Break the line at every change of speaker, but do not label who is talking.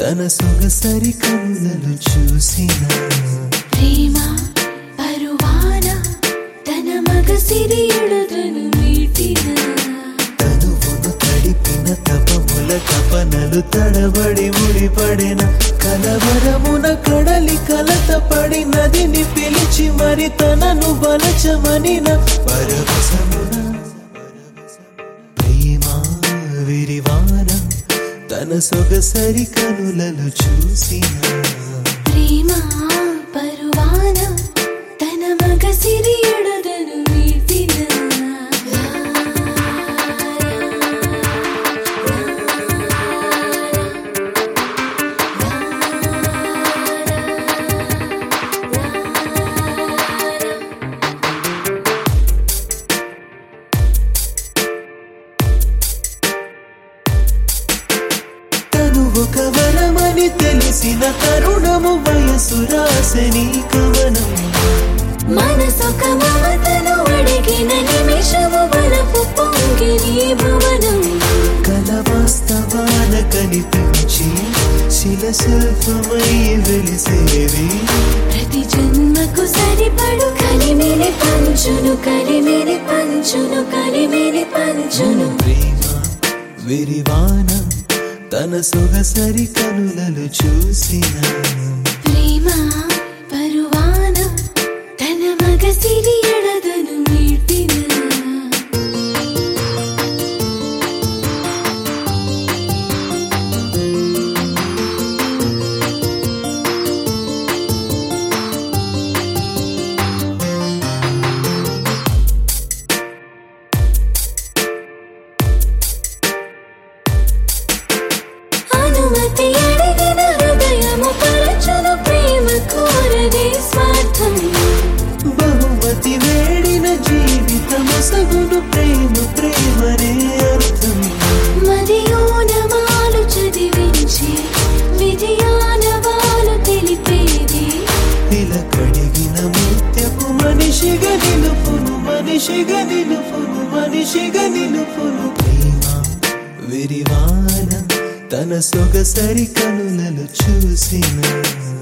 తన సొగసరి కనులను చూసిన
ప్రేమ పరువాన తన మగ సిరియుడతను మీటిన
తనువును తడిపిన తపముల తపనలు తడబడి ముడిపడిన కలవరమున కడలి కలత పడి నదిని పిలిచి మరి తనను బలచమనిన పరవశమున ప్రేమ విరివాన తన సొగసరి కనులను చూసిన
ప్రేమ పరువాన తన మగ సిరియుడతను మీటిన
తను ఒక వరమని తెలిసిన తరుణము వయసు రాసని కవనం
మనసొక మమతను అడిగిన నిమిషము బలపు పొంగిని భువనం
కల వాస్తవాన కనిపించి శిల శిల్పమై వెలిసేవి
ప్రతి జన్మకు సరిపడు కలిమిని పంచును కలిమిని పంచును కలిమిని పంచును
ప్రేమ విరివాన తన సొగసరి కనులను చూసిన
ప్రేమ పరువాన తన మగ సిరి ఎడదను మీటిన అనుమతి అడిగిన హృదయము పరచును ప్రేమ కోరదే స్వార్థం
బహుమతి వేడిన జీవితము సగును ప్రేమ ప్రేమనే అర్థం
మదియోనమాలు చదివించి విజయానవాలు తెలిపేది
ఇలా కడిగిన ముత్యపు మనిషిగా నిలుపును మనిషిగా నిలుపును మనిషిగా నిలుపును ప్రేమ విరివాన తన సొగసరి కనులను చూసిన